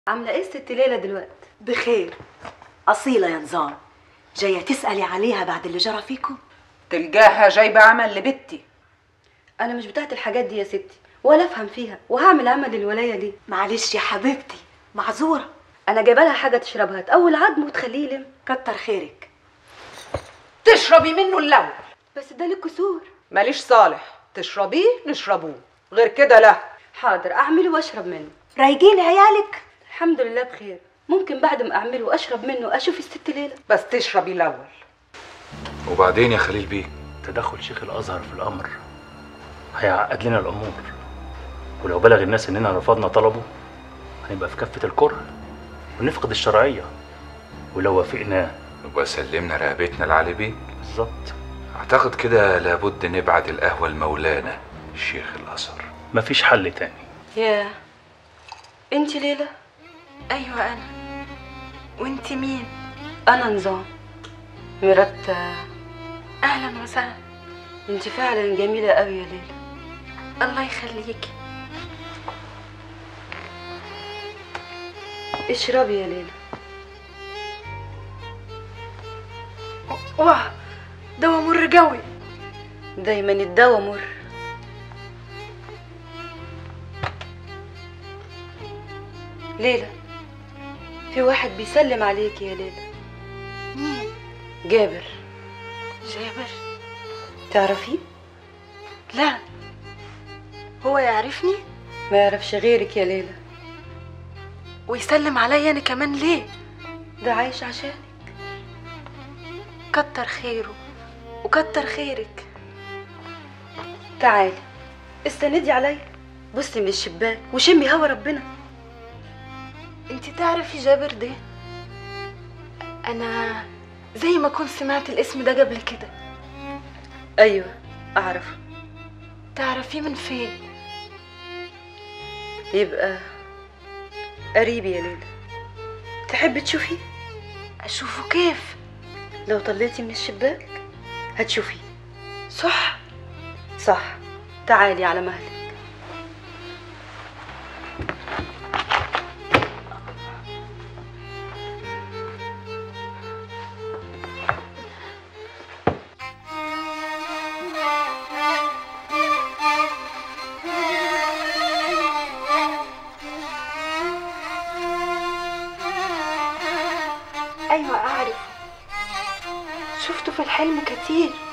عامله ايه ست ليلى دلوقتي بخير أصيلة يا نظام جاية تسألي عليها بعد اللي جرى فيكم تلقاها جايبة عمل لبنتي انا مش بتاعت الحاجات دي يا ستي ولا افهم فيها وهعمل عمل الولايه ليه معلش يا حبيبتي معذورة انا جايبه لها حاجه تشربها تقوي عظم وتخليه يلم كتر خيرك تشربي منه الأول بس ده للكسور ماليش صالح تشربيه نشربوه غير كده لا حاضر اعمله واشرب منه رايقين عيالك الحمد لله بخير ممكن بعد ما اعمله واشرب منه اشوف الست ليلى بس تشربي الأول وبعدين يا خليل بيه تدخل شيخ الازهر في الامر هيعقد لنا الامور ولو بلغ الناس اننا رفضنا طلبه هنبقى في كفه الكره ونفقد الشرعيه ولو وافقناه نبقى سلمنا رقبتنا لعلي بيه بالظبط اعتقد كده لابد نبعت القهوة لمولانا الشيخ الأزهر مفيش حل تاني يا انت ليلى ايوه انا وانت مين انا نظام مرات اهلا وسهلا انت فعلا جميله قوي يا ليلى الله يخليكي اشربي يا ليلى واه دوا مر قوي دايما الدوا مر ليلى في واحد بيسلم عليك يا ليلى مين جابر جابر تعرفيه لا هو يعرفني ما يعرفش غيرك يا ليلى ويسلم عليا انا كمان ليه ده عايش عشانك كتر خيره وكتر خيرك تعالي استندي عليا بصي من الشباك وشمي هوا ربنا انت تعرفي جابر ده انا زي ما كنت سمعت الاسم ده قبل كده ايوه اعرفه تعرفيه من فين يبقى قريبي يا ليلى تحبي تشوفيه اشوفه كيف لو طليتي من الشباك هتشوفيه صح صح تعالي على مهلك ايوه اعرف شفته في الحلم كتير